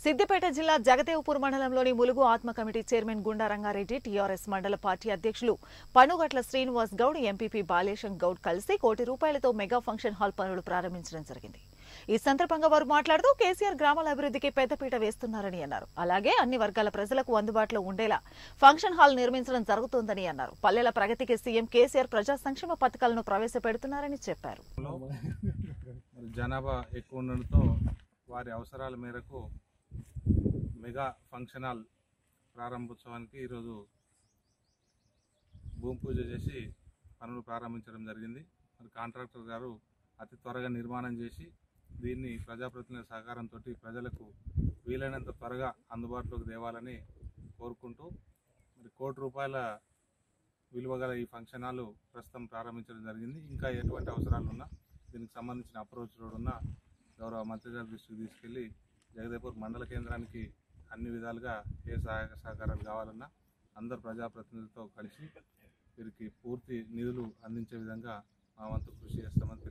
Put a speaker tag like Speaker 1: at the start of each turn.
Speaker 1: సిద్దిపేట జిల్లా జగదేవ్పూర్ మండలంలోని ములుగు ఆత్మ కమిటీ చైర్మన్ గుండా రంగారెడ్డి టీఆర్ఎస్ మండల పార్టీ అధ్యక్షులు పనుగట్ల శ్రీనివాస్ గౌడ్ ఎంపీపీ బాలేశం గౌడ్ కలిసి కోటి రూపాయలతో మెగా ఫంక్షన్ హాల్ పనులు ప్రారంభించడం జరిగింది ఈ సందర్భంగా వారు మాట్లాడుతూ కేసీఆర్ గ్రామాల అభివృద్ధికి పెద్దపీట వేస్తున్నారని అన్నారు అలాగే అన్ని వర్గాల ప్రజలకు అందుబాటులో ఉండేలా ఫంక్షన్ హాల్ నిర్మించడం జరుగుతోందని అన్నారు పల్లెల ప్రగతికి సీఎం కేసీఆర్ ప్రజా సంక్షేమ పథకాలను ప్రవేశపెడుతున్నారని చెప్పారు
Speaker 2: మరి జనాభా ఎక్కువ ఉండడంతో వారి అవసరాల మేరకు మెగా ఫంక్షన్ హాల్ ప్రారంభోత్సవానికి ఈరోజు భూమి పూజ చేసి పనులు ప్రారంభించడం జరిగింది మరి కాంట్రాక్టర్ గారు అతి త్వరగా నిర్మాణం చేసి దీన్ని ప్రజాప్రతినిధుల సహకారంతో ప్రజలకు వీలైనంత త్వరగా అందుబాటులోకి తేవాలని కోరుకుంటూ మరి కోటి రూపాయల విలువ గల ఈ ఫంక్షన్ హాల్ ప్రస్తుతం ప్రారంభించడం జరిగింది ఇంకా ఎటువంటి అవసరాలు ఉన్నా దీనికి సంబంధించిన అప్రోచ్ రోడ్ ఉన్న గౌరవ మంత్రి గారి దృష్టికి తీసుకెళ్లి జగదేపూర్ మండల కేంద్రానికి అన్ని విధాలుగా ఏ సహాయక సహకారాలు కావాలన్నా అందరు ప్రజాప్రతినిధులతో కలిసి వీరికి పూర్తి నిధులు అందించే విధంగా మా వంతు కృషి చేస్తామని